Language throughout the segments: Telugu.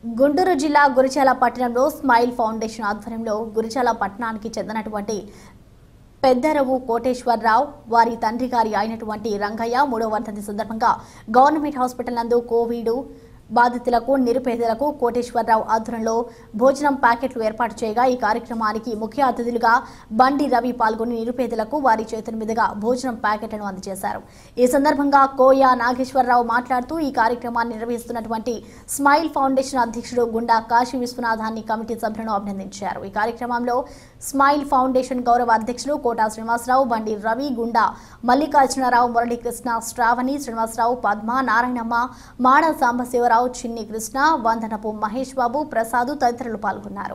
గుంటూరు జిల్లా గురిచాల పట్టణంలో స్మైల్ ఫౌండేషన్ ఆధ్వర్యంలో గురిచాల పట్టణానికి చెందినటువంటి పెద్దరవు కోటేశ్వరరావు వారి తండ్రి గారి అయినటువంటి రంగయ్య మూడో వర్ధంతి సందర్భంగా గవర్నమెంట్ హాస్పిటల్ నందు కోవిడ్ బాధితులకు నిరుపేదలకు కోటేశ్వరరావు ఆధ్వర్యంలో భోజనం ప్యాకెట్లు ఏర్పాటు చేయగా ఈ కార్యక్రమానికి ముఖ్య అతిథులుగా బండి రవి పాల్గొని నిరుపేదలకు వారి చేతుల మీదుగా భోజనం ప్యాకెట్లను అందజేశారు ఈ సందర్భంగా కోయ నాగేశ్వరరావు మాట్లాడుతూ ఈ కార్యక్రమాన్ని నిర్వహిస్తున్నటువంటి స్మైల్ ఫౌండేషన్ అధ్యక్షుడు గుండా కాశీ విశ్వనాథాన్ని కమిటీ సభ్యులను అభినందించారు ఈ కార్యక్రమంలో స్మైల్ ఫౌండేషన్ గౌరవ అధ్యక్షులు కోటా శ్రీనివాసరావు బండి రవి గుండా మల్లికార్జునరావు మురళీకృష్ణ శ్రావణి శ్రీనివాసరావు పద్మ నారాయణమ్మ మాడ సాంబశివరావు చిన్ని కృష్ణ వందనపు మహేష్ బాబు ప్రసాద్ తదితరులు పాల్గొన్నారు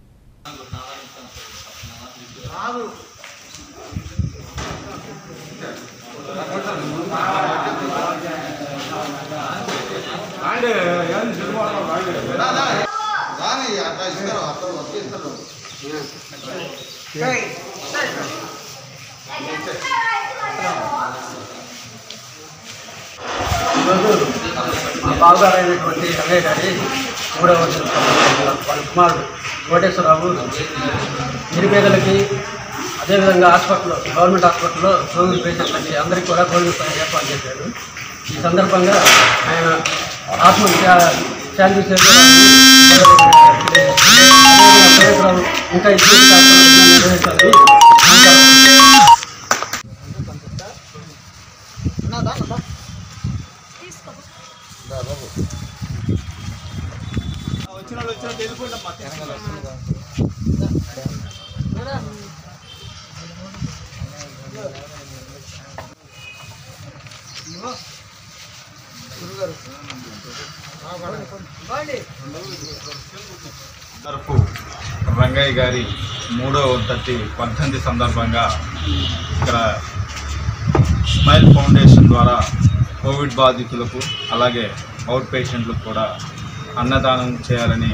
రాని అట్లా ఇస్తారు అత్తరు వచ్చి ఇస్తారు ఈరోజు మా బావగారైనటువంటి రంగయ్య గారి మూడవ రోజు వాళ్ళ కుమారుడు కోటేశ్వరరావు నిరుపేదలకి అదేవిధంగా హాస్పిటల్లో గవర్నమెంట్ హాస్పిటల్లో కోవిడ్ పేషెంట్లకి అందరికీ కూడా కోవిడ్ పైన ఏర్పాటు చేశారు ఈ సందర్భంగా ఆయన ఆత్మ శా- శాంతి చేకూరాలని అదేవిధంగా కోటేశ్వరరావు ఇంకా ఇచ్చిన కార్యక్రమాలు నిర్వహించాలని నమస్కారం. తరపు రంగయ్య గారి మూడో వర్ధంతి వర్ధంతి సందర్భంగా ఇక్కడ స్మైల్ ఫౌండేషన్ ద్వారా కోవిడ్ బాధితులకు అలాగే అవుట్ పేషెంట్లకు కూడా అన్నదానం చేయాలని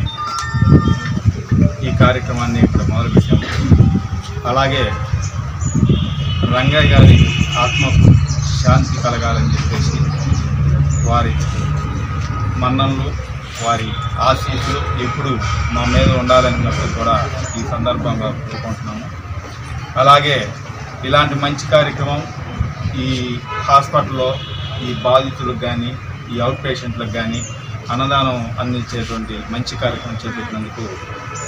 ఈ కార్యక్రమాన్ని ఇక్కడ మొదలుపెట్టాము అలాగే రంగయ్య గారి ఆత్మకు శాంతి కలగాలని చెప్పేసి వారి మన్ననలు వారి ఆశీస్సులు ఎప్పుడు మా మీద ఉండాలన్నట్టు కూడా ఈ సందర్భంగా కోరుకుంటున్నాము అలాగే ఇలాంటి మంచి కార్యక్రమం ఈ హాస్పిటల్లో ఈ బాధితులకు కానీ ఈ అవుట్ పేషెంట్లకు కానీ అన్నదానం అందించేటువంటి మంచి కార్యక్రమం చేపట్టినందుకు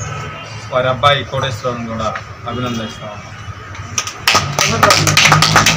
వారి అబ్బాయి కోటేశ్వరం కూడా అభినందిస్తా ఉన్నాం